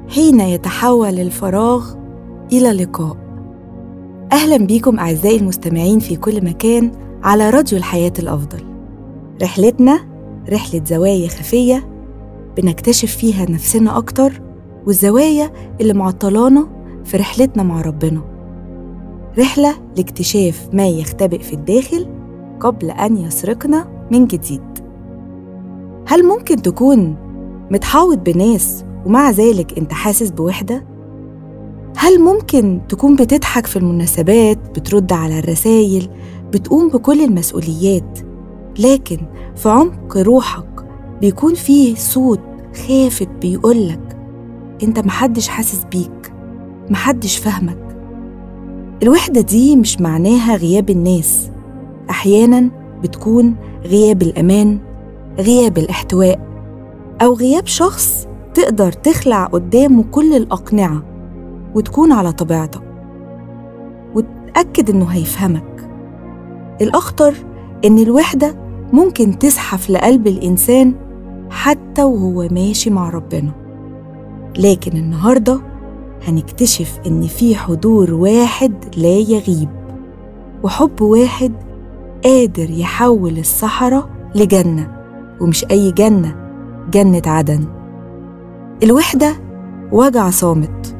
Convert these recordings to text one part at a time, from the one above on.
حين يتحول الفراغ إلى لقاء أهلا بيكم أعزائي المستمعين في كل مكان على راديو الحياة الأفضل رحلتنا رحلة زوايا خفية بنكتشف فيها نفسنا أكتر والزوايا اللي معطلانا في رحلتنا مع ربنا رحلة لاكتشاف ما يختبئ في الداخل قبل أن يسرقنا من جديد هل ممكن تكون متحاوط بناس ومع ذلك انت حاسس بوحدة؟ هل ممكن تكون بتضحك في المناسبات بترد على الرسايل بتقوم بكل المسؤوليات لكن في عمق روحك بيكون فيه صوت خافت بيقولك انت محدش حاسس بيك محدش فاهمك الوحدة دي مش معناها غياب الناس أحيانا بتكون غياب الأمان غياب الاحتواء أو غياب شخص تقدر تخلع قدامه كل الأقنعة وتكون على طبيعتك وتأكد إنه هيفهمك الأخطر إن الوحدة ممكن تزحف لقلب الإنسان حتى وهو ماشي مع ربنا لكن النهارده هنكتشف إن في حضور واحد لا يغيب وحب واحد قادر يحول الصحراء لجنة ومش أي جنة جنة عدن الوحدة وجع صامت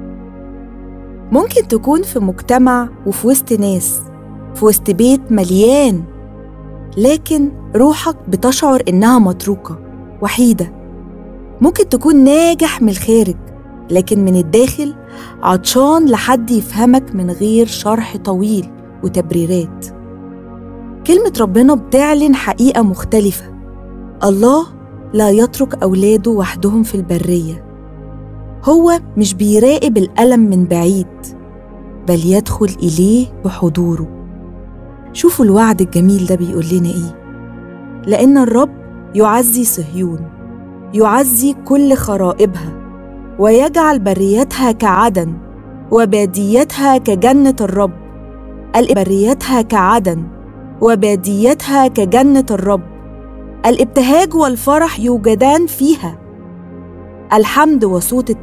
ممكن تكون في مجتمع وفي وسط ناس في وسط بيت مليان لكن روحك بتشعر إنها متروكة وحيدة ممكن تكون ناجح من الخارج لكن من الداخل عطشان لحد يفهمك من غير شرح طويل وتبريرات كلمة ربنا بتعلن حقيقة مختلفة الله لا يترك أولاده وحدهم في البرية هو مش بيراقب الألم من بعيد بل يدخل إليه بحضوره شوفوا الوعد الجميل ده بيقول لنا إيه لأن الرب يعزي صهيون يعزي كل خرائبها ويجعل بريتها كعدن وباديتها كجنة الرب بريتها كعدن وباديتها كجنة الرب الابتهاج والفرح يوجدان فيها الحمد وصوت